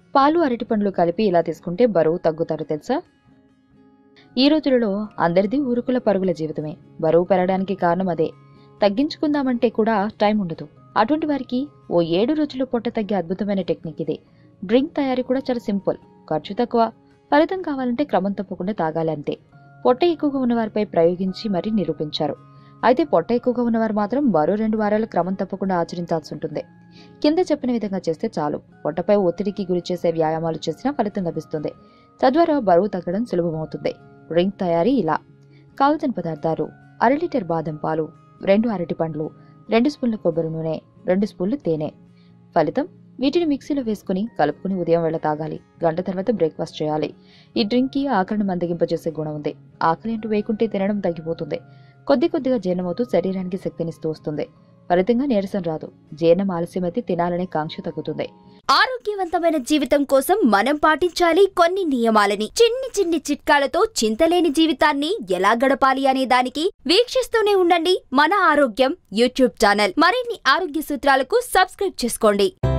పాలు అరటిపండ్లు కలిపి ఇలా తీసుకుంటే బరువు తగ్గుతారు తెలుసా ఈ రోజులలో అందరిది ఊరుకుల పరుగుల జీవితమే బరువు పెరగడానికి కారణం అదే తగ్గించుకుందామంటే కూడా టైం ఉండదు అటువంటి వారికి ఓ ఏడు రోజులు పొట్ట తగ్గే అద్భుతమైన టెక్నిక్ ఇది డ్రింక్ తయారీ కూడా చాలా సింపుల్ ఖర్చు తక్కువ ఫలితం కావాలంటే క్రమం తప్పకుండా తాగాలి అంతే పొట్ట ఎక్కువగా ఉన్నవారిపై ప్రయోగించి మరీ నిరూపించారు అయితే పొట్ట ఎక్కువగా ఉన్నవారు మాత్రం మరో రెండు వారాలు క్రమం తప్పకుండా ఆచరించాల్సి ఉంటుంది కింద చెప్పిన విధంగా చేస్తే చాలు పొట్టపై ఒత్తిడికి గురి చేసే వ్యాయామాలు చేసినా ఫలితం లభిస్తుంది తద్వారా బరువు తగ్గడం సులభమవుతుంది డ్రింక్ తయారీ ఇలా కావలసిన పదార్థాలు అర లీటర్ బాదం పాలు రెండు అరటి పండ్లు రెండు స్పూన్ల కొబ్బరి నూనె రెండు స్పూన్లు తేనె ఫలితం వీటిని మిక్సీలో వేసుకుని కలుపుకుని ఉదయం వేళ తాగాలి గంట తర్వాత బ్రేక్ఫాస్ట్ చేయాలి ఈ డ్రింక్ కి ఆకలిని మందగింపజేసే గుణం ఉంది ఆకలి అంటూ వేయకుంటే తినడం తగ్గిపోతుంది కొద్ది కొద్దిగా జీర్ణమవుతూ శరీరానికి శక్తినిస్తూ వస్తుంది ఫలితంగా నీరసం రాదు జీర్ణం ఆలస్యమైతే తినాలనే కాంక్ష తగ్గుతుంది ఆరోగ్యవంతమైన జీవితం కోసం మనం పాటించాలి కొన్ని నియమాలని చిన్ని చిన్ని చిట్కాలతో చింతలేని జీవితాన్ని ఎలా గడపాలి అనే దానికి వీక్షిస్తూనే ఉండండి మన ఆరోగ్యం యూట్యూబ్ ఛానల్ మరిన్ని ఆరోగ్య సూత్రాలకు సబ్స్క్రైబ్ చేసుకోండి